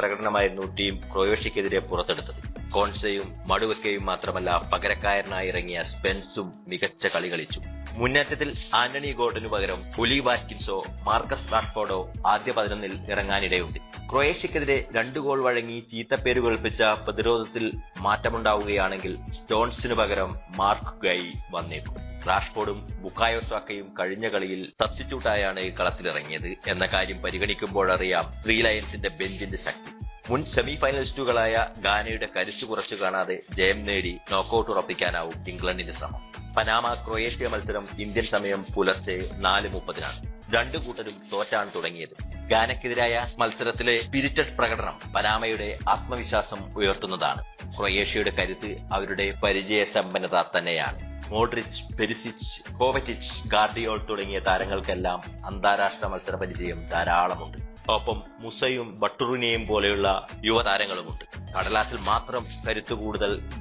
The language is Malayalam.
പ്രകടനമായിരുന്നു ടീം ക്രൊയേഷ്യക്കെതിരെ പുറത്തെടുത്തത് കോൺസയും മടുവക്കയും മാത്രമല്ല പകരക്കാരനായി ഇറങ്ങിയ സ്പെൻസും മികച്ച കളി കളിച്ചു മുന്നേറ്റത്തിൽ ആന്റണി ഗോർഡനു പകരം ഒലി വാറ്റ്കിൻസോ മാർക്കസ് റാഷ്ഫോർഡോ ആദ്യ പതിനൊന്നിൽ ഇറങ്ങാനിടയുണ്ട് ക്രൊയേഷ്യക്കെതിരെ രണ്ടു ഗോൾ വഴങ്ങി ചീത്തപ്പേര് കേൾപ്പിച്ച പ്രതിരോധത്തിൽ മാറ്റമുണ്ടാവുകയാണെങ്കിൽ സ്റ്റോൺസിനു പകരം മാർക്ക് ഗൈ വന്നേക്കും റാഷ്ഫോർഡും ബുക്കായോ സാക്കയും കഴിഞ്ഞ കളിയിൽ സബ്സ്റ്റിറ്റ്യൂട്ടായാണ് കളത്തിലിറങ്ങിയത് എന്ന കാര്യം പരിഗണിക്കുമ്പോഴറിയാം ത്രീ ലയൻസിന്റെ ബെഞ്ചിന്റെ ശക്തി മുൻ സെമി ഫൈനലിസ്റ്റുകളായ ഗാനയുടെ കരുത്തു കുറച്ചു കാണാതെ ജയം നേടി നോക്കൌട്ട് ഉറപ്പിക്കാനാവും ഇംഗ്ലണ്ടിന്റെ ശ്രമം പനാമ ക്രൊയേഷ്യ മത്സരം ഇന്ത്യൻ സമയം പുലർച്ചെ നാല് മുപ്പതിനാണ് രണ്ടു കൂട്ടരും തോറ്റാണ് തുടങ്ങിയത് ഗാനക്കെതിരായ മത്സരത്തിലെ സ്പിരിറ്റഡ് പ്രകടനം പനാമയുടെ ആത്മവിശ്വാസം ഉയർത്തുന്നതാണ് ക്രൊയേഷ്യയുടെ കരുത്ത് അവരുടെ പരിചയസമ്പന്നത തന്നെയാണ് മോഡ്രിച്ച് പെരിസിച്ച് കോവറ്റിച്ച് ഗാർഡിയോൾ തുടങ്ങിയ താരങ്ങൾക്കെല്ലാം അന്താരാഷ്ട്ര മത്സര പരിചയം ധാരാളമുണ്ട് ഒപ്പം മുസയും ബട്ടുറിനെയും പോലെയുള്ള യുവതാരങ്ങളുമുണ്ട് കടലാസിൽ മാത്രം കരുത്തു കൂടുതൽ